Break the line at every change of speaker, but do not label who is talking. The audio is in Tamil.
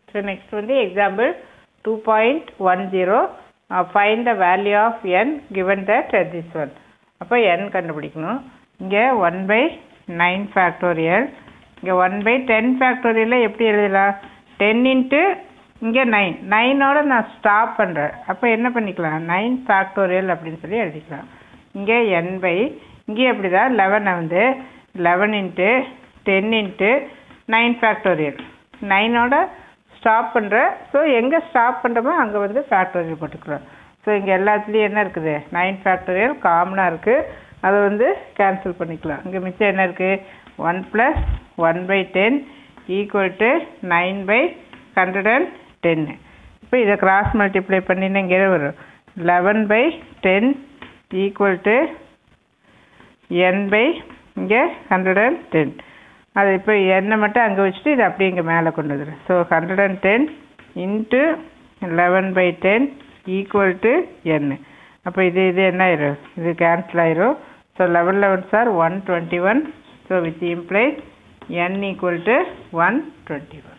ஸோ நெக்ஸ்ட் வந்து example two point one zero find the value of n given that this one அப்போ என் கண்டுபிடிக்கணும் இங்கே ஒன் பை நைன் ஃபேக்டோரியல் இங்கே ஒன் பை டென் ஃபேக்டோரியலில் எப்படி எழுதலாம் டென் இன்ட்டு இங்கே நைன் நைனோட நான் ஸ்டாப் பண்ணுறேன் அப்போ என்ன பண்ணிக்கலாம் நைன் ஃபேக்டோரியல் அப்படின்னு சொல்லி எழுதிக்கலாம் இங்கே என் பை இங்கேயும் அப்படி தான் லெவனை வந்து eleven into ten into nine factorial நைனோட ஸ்டாப் பண்ணுறேன் ஸோ எங்கே ஸ்டாப் பண்ணுறோமோ அங்கே வந்து ஃபேக்டோரியல் போட்டுக்கிறோம் ஸோ இங்கே எல்லாத்துலேயும் என்ன இருக்குது நைன் ஃபேக்டோரியல் காமனாக இருக்குது அதை வந்து கேன்சல் பண்ணிக்கலாம் இங்கே மிச்சம் என்ன இருக்குது one plus one by ten equal to nine by hundred and டென்னு இப்போ இதை கிராஸ் மல்டிப்ளை பண்ணினா இங்கே வரும் eleven by ten equal to n by இங்கே ஹண்ட்ரட் அண்ட் டென் அது இப்போ எண்ணை மட்டும் அங்கே வச்சுட்டு இதை அப்படியே இங்கே மேலே கொண்டு வந்துடுறேன் so hundred and ten into eleven by ten equal to n அப்போ இது இது என்ன ஆயிரும் இது கேன்சல் ஆயிரும் ஸோ லெவன் லெவன் சார் one twenty one so with implies n equal to one twenty one